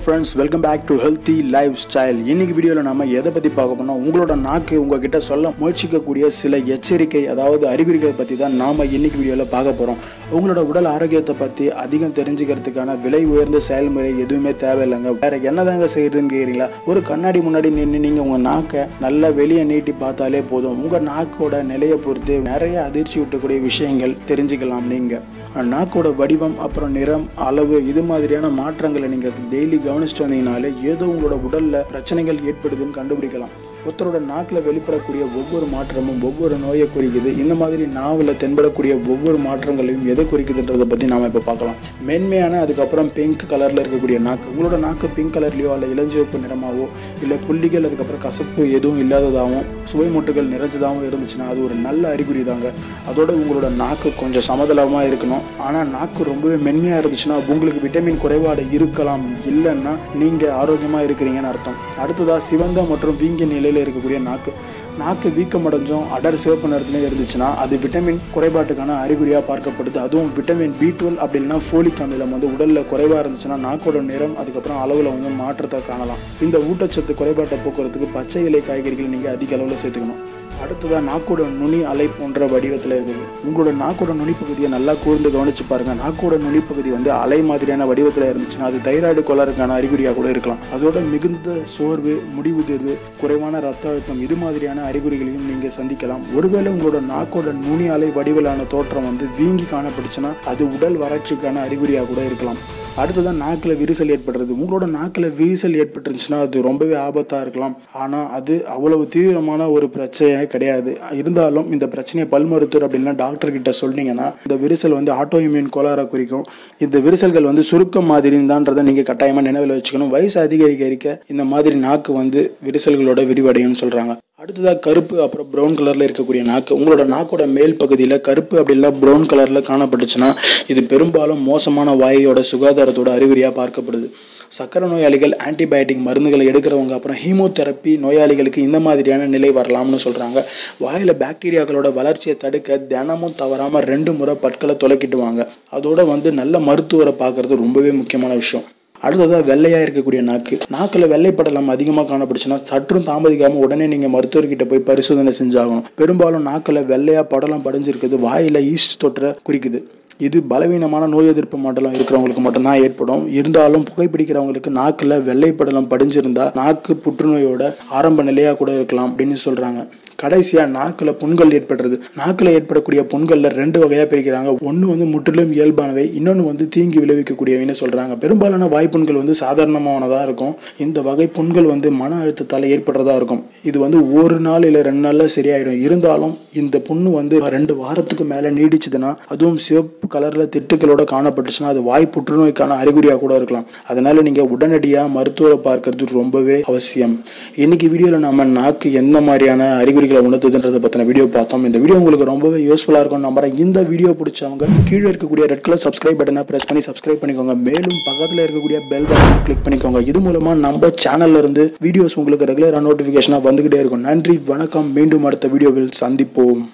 friends welcome back to healthy lifestyle இன்னைக்கு வீடியோவில் நம்ம எதை பற்றி பார்க்க போனோம் உங்களோட நாக்கு உங்ககிட்ட சொல்ல முயற்சிக்கக்கூடிய சில எச்சரிக்கை அதாவது அறிகுறிகளை பற்றி தான் நாம் இன்னைக்கு வீடியோவில் பார்க்க போகிறோம் உங்களோட உடல் ஆரோக்கியத்தை பற்றி அதிகம் தெரிஞ்சுக்கிறதுக்கான விலை உயர்ந்த செயல்முறை எதுவுமே தேவையில்லைங்க வேற என்னதாங்க செய்யுதுன்னு கேட்குறீங்களா ஒரு கண்ணாடி முன்னாடி நின்று நீங்கள் உங்கள் நாக்கை நல்லா வெளியே நீட்டி பார்த்தாலே போதும் உங்கள் நாக்கோட நிலையை பொறுத்து நிறைய அதிர்ச்சி ஊட்டக்கூடிய விஷயங்கள் தெரிஞ்சுக்கலாம் நீங்கள் நாக்கோட வடிவம் அப்புறம் நிறம் அளவு இது மாதிரியான மாற்றங்களை நீங்கள் டெய்லி கவனிச்சுட்டு வந்தீங்கனாலே ஏதோ உங்களோட உடலில் பிரச்சனைகள் ஏற்படுதுன்னு கண்டுபிடிக்கலாம் ஒருத்தரோட நாக்கில் வெளிப்படக்கூடிய ஒவ்வொரு மாற்றமும் ஒவ்வொரு நோயை குறிக்குது இந்த மாதிரி நாவில் தென்படக்கூடிய ஒவ்வொரு மாற்றங்களையும் எதை குறிக்குதுன்றதை பற்றி நாம் இப்போ பார்க்கலாம் மென்மையான அதுக்கப்புறம் பிங்க் கலரில் இருக்கக்கூடிய நாக்கு உங்களோட நாக்கு பிங்க் கலர்லையோ அல்ல இளஞ்சிவப்பு நிறமாவோ இல்லை புள்ளிகள் அதுக்கப்புறம் கசப்பு எதுவும் இல்லாததாகவும் சுவை மொட்டுகள் நிறைஞ்சதாகவும் இருந்துச்சுன்னா அது ஒரு நல்ல அறிகுறி தாங்க அதோட உங்களோட நாக்கு கொஞ்சம் சமதளமாக இருக்கணும் ஆனால் நாக்கு ரொம்பவே மென்மையாக இருந்துச்சுன்னா உங்களுக்கு விட்டமின் குறைபாடு இருக்கலாம் இல்லைன்னா நீங்கள் ஆரோக்கியமாக இருக்கிறீங்கன்னு அர்த்தம் அடுத்ததாக சிவந்த மற்றும் வீங்கிய நிலையில் இருக்கக்கூடிய நாக்கு நாக்கு வீக்கம் அடைஞ்சும் அடர் சிவப்பு நிறத்துலேயும் இருந்துச்சுன்னா அது விட்டமின் குறைபாட்டுக்கான அறிகுறியாக பார்க்கப்படுது அதுவும் விட்டமின் பி டுவெல் அப்படின்னா ஃபோலிக் அமிலம் வந்து உடலில் குறைவாக இருந்துச்சுன்னா நாக்கோட நிறம் அதுக்கப்புறம் அளவில் வந்து மாற்றத்தை காணலாம் இந்த ஊட்டச்சத்து குறைபாட்டை போக்குறதுக்கு பச்சை இலை காய்கறிகள் நீங்கள் அதிக அளவில் சேர்த்துக்கணும் அடுத்ததாக நாக்கோட நுனி அலை போன்ற வடிவத்தில் இருக்குது உங்களோட நாக்கோட நுனி பகுதியை நல்லா கூர்ந்து கவனிச்சு பாருங்க நாக்கோட நுனி பகுதி வந்து அலை மாதிரியான வடிவத்தில் இருந்துச்சுன்னா அது தைராய்டு கோளாறுக்கான அறிகுறியாக கூட இருக்கலாம் அதோட மிகுந்த சோர்வு முடிவுதிர்வு குறைவான ரத்த அழுத்தம் இது மாதிரியான அறிகுறிகளையும் நீங்கள் சந்திக்கலாம் ஒருவேளை உங்களோட நாக்கோட நுனி அலை வடிவிலான தோற்றம் வந்து வீங்கி காணப்பட்டுச்சுன்னா அது உடல் வறட்சிக்கான அறிகுறியாக கூட இருக்கலாம் அடுத்ததான் நாக்கில் விரிசல் ஏற்படுறது உங்களோட நாக்கில் விரிசல் ஏற்பட்டுருந்துச்சுன்னா அது ரொம்பவே ஆபத்தாக இருக்கலாம் ஆனால் அது அவ்வளவு தீவிரமான ஒரு பிரச்சனையே கிடையாது இருந்தாலும் இந்த பிரச்சனையை பல் மருத்துவர் அப்படின்னா டாக்டர் கிட்ட சொன்னீங்கன்னா இந்த விரிசல் வந்து ஆட்டோ இம்யூன் கோளாறை குறிக்கும் இந்த விரிசல்கள் வந்து சுருக்கம் மாதிரி தான்றதை நீங்கள் கட்டாயமாக நினைவில் வச்சுக்கணும் வயசு அதிகரிக்க அதிகரிக்க இந்த மாதிரி நாக்கு வந்து விரிசல்களோட விரிவடையும்னு சொல்கிறாங்க அடுத்ததாக கருப்பு அப்புறம் ப்ரௌன் கலரில் இருக்கக்கூடிய நாக்கு உங்களோட நாக்கோட மேல் பகுதியில் கருப்பு அப்படி இல்லை ப்ரௌன் கலரில் காணப்பட்டுச்சுன்னா இது பெரும்பாலும் மோசமான வாயோட சுகாதாரத்தோட அறிகுறியாக பார்க்கப்படுது சக்கரை நோயாளிகள் ஆன்டிபயோட்டிக் மருந்துகளை எடுக்கிறவங்க அப்புறம் ஹீமோதெரப்பி நோயாளிகளுக்கு இந்த மாதிரியான நிலை வரலாம்னு சொல்கிறாங்க வாயில் பாக்டீரியாக்களோட வளர்ச்சியை தடுக்க தினமும் தவறாமல் ரெண்டு முறை பற்களை துலக்கிட்டுவாங்க அதோட வந்து நல்ல மருத்துவரை பார்க்குறது ரொம்பவே முக்கியமான விஷயம் அடுத்ததாக வெள்ளையாக இருக்கக்கூடிய நாக்கு நாக்கில் வெள்ளைப்படலம் அதிகமாக காணப்படுச்சுன்னா சற்றும் தாமதிக்காமல் உடனே நீங்கள் மருத்துவர்கிட்ட போய் பரிசோதனை செஞ்சாகணும் பெரும்பாலும் நாக்கில் வெள்ளையாக படலம் படிஞ்சிருக்குது வாயில் ஈஸ்ட் தொற்றை குறிக்குது இது பலவீனமான நோய் எதிர்ப்பு மண்டலம் இருக்கிறவங்களுக்கு மட்டும்தான் ஏற்படும் இருந்தாலும் புகைப்பிடிக்கிறவங்களுக்கு நாக்கில் வெள்ளைப்படலம் படிஞ்சிருந்தா நாக்கு புற்றுநோயோட ஆரம்ப நிலையாக கூட இருக்கலாம் அப்படின்னு சொல்கிறாங்க கடைசியாக நாக்கில் புண்கள் ஏற்படுறது நாக்கில் ஏற்படக்கூடிய புண்களில் ரெண்டு வகையாக பிரிக்கிறாங்க ஒன்று வந்து முற்றிலும் இயல்பானவை இன்னொன்று வந்து தீங்கி விளைவிக்கக்கூடியவைன்னு சொல்கிறாங்க பெரும்பாலான வாய்ப்புண்கள் வந்து சாதாரணமானதாக இருக்கும் இந்த வகை புண்கள் வந்து மன அழுத்தத்தால் ஏற்படுறதா இருக்கும் இது வந்து ஒரு நாள் இல்லை ரெண்டு நாளில் சரியாயிடும் இருந்தாலும் இந்த புண்ணு வந்து ரெண்டு வாரத்துக்கு மேலே நீடிச்சதுன்னா அதுவும் சிவப்பு கலரில் திட்டுகளோட காணப்பட்டுச்சுன்னா அது வாய் புற்றுநோய்க்கான அறிகுறியாக கூட இருக்கலாம் அதனால நீங்கள் உடனடியாக மருத்துவரை பார்க்கறது ரொம்பவே அவசியம் இன்னைக்கு வீடியோவில் நம்ம நாக்கு எந்த மாதிரியான அறிகுறிகளை உணர்த்துதுன்றதை பற்றின வீடியோ பார்த்தோம் இந்த வீடியோ உங்களுக்கு ரொம்பவே யூஸ்ஃபுல்லாக இருக்கும் நம்புறேன் இந்த வீடியோ பிடிச்சவங்க கீழே இருக்கக்கூடிய ரெட் கலர் சப்ஸ்கிரைப் பட்டனை ப்ரெஸ் பண்ணி சப்ஸ்கிரைப் பண்ணிக்கோங்க மேலும் பக்கத்தில் இருக்கக்கூடிய பெல் பட்டனை கிளிக் பண்ணிக்கோங்க இது மூலமாக நம்ம சேனல்ல இருந்து வீடியோஸ் உங்களுக்கு ரெகுலராக நோட்டிஃபிகேஷனாக வந்துகிட்டே இருக்கும் நன்றி வணக்கம் மீண்டும் அடுத்த வீடியோவில் சந்திப்போம்